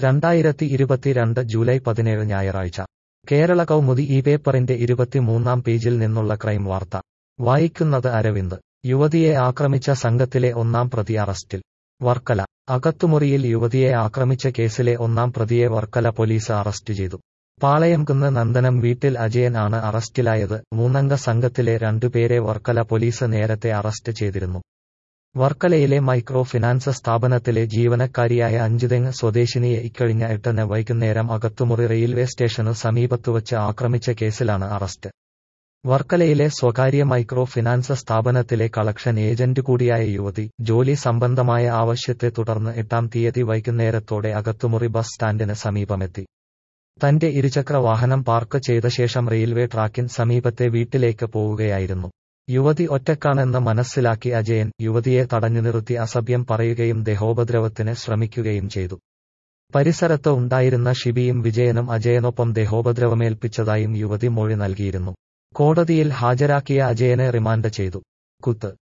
രണ്ടായിരത്തി ഇരുപത്തിരണ്ട് ജൂലൈ പതിനേഴ് ഞായറാഴ്ച കേരള കൗമുദി ഈ പേപ്പറിന്റെ ഇരുപത്തിമൂന്നാം പേജിൽ നിന്നുള്ള ക്രൈം വാർത്ത വായിക്കുന്നത് അരവിന്ദ് യുവതിയെ ആക്രമിച്ച സംഘത്തിലെ ഒന്നാം പ്രതി അറസ്റ്റിൽ വർക്കല അകത്തുമുറിയിൽ യുവതിയെ ആക്രമിച്ച കേസിലെ ഒന്നാം പ്രതിയെ വർക്കല പോലീസ് അറസ്റ്റ് ചെയ്തു പാളയംകുന്ന് നന്ദനം വീട്ടിൽ അജയൻ ആണ് അറസ്റ്റിലായത് മൂന്നംഗ സംഘത്തിലെ രണ്ടുപേരെ വർക്കല പോലീസ് നേരത്തെ അറസ്റ്റ് ചെയ്തിരുന്നു വർക്കലയിലെ മൈക്രോ ഫിനാൻസ് സ്ഥാപനത്തിലെ ജീവനക്കാരിയായ അഞ്ചുതെങ്ങ് സ്വദേശിനിയെ ഇക്കഴിഞ്ഞ എട്ടിന് വൈകുന്നേരം അകത്തുമുറി റെയിൽവേ സ്റ്റേഷനു സമീപത്തുവച്ച് ആക്രമിച്ച കേസിലാണ് അറസ്റ്റ് വർക്കലയിലെ സ്വകാര്യ മൈക്രോ ഫിനാൻസ് സ്ഥാപനത്തിലെ കളക്ഷൻ ഏജന്റ് കൂടിയായ യുവതി ജോലി സംബന്ധമായ ആവശ്യത്തെ തുടർന്ന് എട്ടാം തീയതി വൈകുന്നേരത്തോടെ അകത്തുമുറി ബസ് സ്റ്റാൻഡിന് സമീപമെത്തി തന്റെ ഇരുചക്ര വാഹനം പാർക്ക് ചെയ്ത ശേഷം റെയിൽവേ ട്രാക്കിന് സമീപത്തെ വീട്ടിലേക്ക് പോവുകയായിരുന്നു യുവതി ഒറ്റക്കാണെന്ന് മനസ്സിലാക്കി അജയൻ യുവതിയെ തടഞ്ഞു നിർത്തി അസഭ്യം പറയുകയും ദേഹോപദ്രവത്തിന് ശ്രമിക്കുകയും ചെയ്തു പരിസരത്ത് ഉണ്ടായിരുന്ന ഷിബിയും വിജയനും അജയനൊപ്പം ദേഹോപദ്രവമേൽപ്പിച്ചതായും യുവതി മൊഴി നൽകിയിരുന്നു കോടതിയിൽ ഹാജരാക്കിയ അജയനെ റിമാൻഡ് ചെയ്തു കുത്ത്